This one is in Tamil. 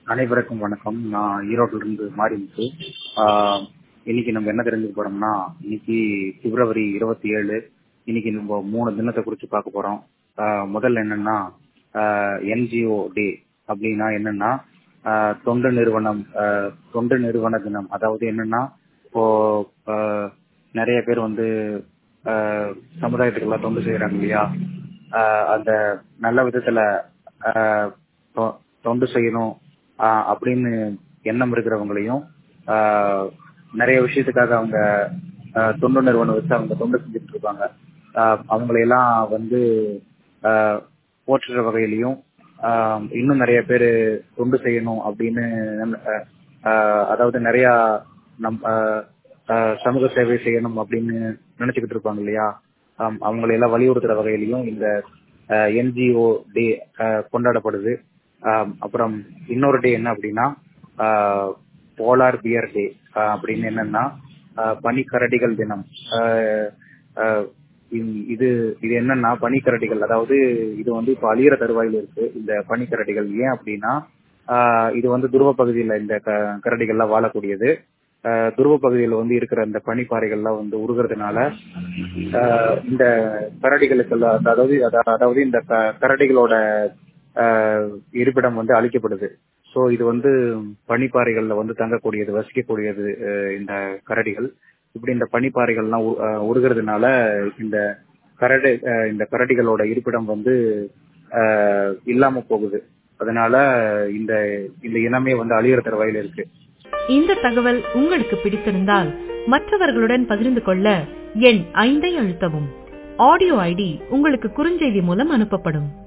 அனைவருக்கும் வணக்கம் நான் ஈரோட்டில இருந்து மாரிமுத்து ஆஹ் இன்னைக்கு நம்ம என்ன தெரிஞ்சுக்க போறோம்னா இன்னைக்கு பிப்ரவரி இருபத்தி ஏழு இன்னைக்கு நம்ம மூணு தினத்தை குறித்து பார்க்க போறோம் ஆஹ் முதல்ல என்னன்னா என்ஜிஓ டே அப்படின்னா என்னன்னா ஆஹ் தொண்டு நிறுவனம் ஆஹ் தொண்டு நிறுவன தினம் அதாவது என்னன்னா இப்போ ஆஹ் நிறைய பேர் வந்து ஆஹ் சமுதாயத்துக்கெல்லாம் தொண்டு செய்யறாங்க இல்லையா ஆஹ் அந்த நல்ல விதத்துல ஆஹ் தொ- தொண்டு செய்யணும் ஆஹ் அப்படின்னு எண்ணம் இருக்கிறவங்களையும் ஆஹ் நிறைய விஷயத்துக்காக அவங்க ஆஹ் தொண்டு நிறுவனம் வச்சு அவங்க தொண்டு செஞ்சுட்டு இருப்பாங்க ஆஹ் அவங்களையெல்லாம் வந்து ஆஹ் போற்றுற வகையிலையும் ஆஹ் இன்னும் நிறைய பேர் தொண்டு செய்யணும் அப்படின்னு ஆஹ் ஆஹ் அதாவது நிறைய நம் ஆஹ் ஆஹ் சமூக சேவை செய்யணும் அப்படின்னு நினைச்சுக்கிட்டு இருப்பாங்க இல்லையா ஆம், அவங்களை எல்லாம் வலியுறுத்துற வகையிலையும் இந்த என்ஜிஓ டே கொண்டாடப்படுது ஆம், அப்புறம் இன்னொரு டே என்ன அப்படின்னா போலார் பியர் டே அப்படின்னு என்னன்னா ஆஹ், பனிக்கரடிகள் தினம் ஆஹ், ஆஹ், இந்- இது இது என்னன்னா பனிக்கரடிகள் அதாவது இது வந்து இப்போ அழியிற தருவாயில் இருக்கு இந்த பனிக்கரடிகள் ஏன் அப்படின்னா ஆஹ், இது வந்து துருவ பகுதியில் இந்த க- கரடிகள்லாம் வாழக்கூடியது ஆஹ், துருவ பகுதியில் வந்து இருக்கிற இந்த பனிப்பாறைகள்லாம் வந்து உருகிறதுனால ஆஹ், இந்த கரடிகளுக்கெல்லாம் அதாவது அதா- அதாவது இந்த க- கரடிகளோட ஆஹ், இருப்பிடம் வந்து அழிக்கப்படுது ஸோ இது வந்து பனிப்பாறைகள்ல வந்து தங்கக்கூடியது வசிக்கக்கூடியது ஆஹ், இந்த கரடிகள் இப்படி இந்த பனிப்பாறைகள்லாம் உ- ஆஹ், உருகிறதுனால இந்த கரடி ஆஹ், இந்த கரடிகளோட இருப்பிடம் வந்து ஆஹ், இல்லாம போகுது அதனால இந்த இந்த இனமே வந்து அழியிற தருவாயில இருக்கு இந்த தகவல் உங்களுக்கு பிடித்திருந்தால் மற்றவர்களுடன் பகிர்ந்து கொள்ள எண் ஐந்தை அழுத்தவும் ஆடியோ ஐடி உங்களுக்கு குறுஞ்செய்தி மூலம் அனுப்பப்படும்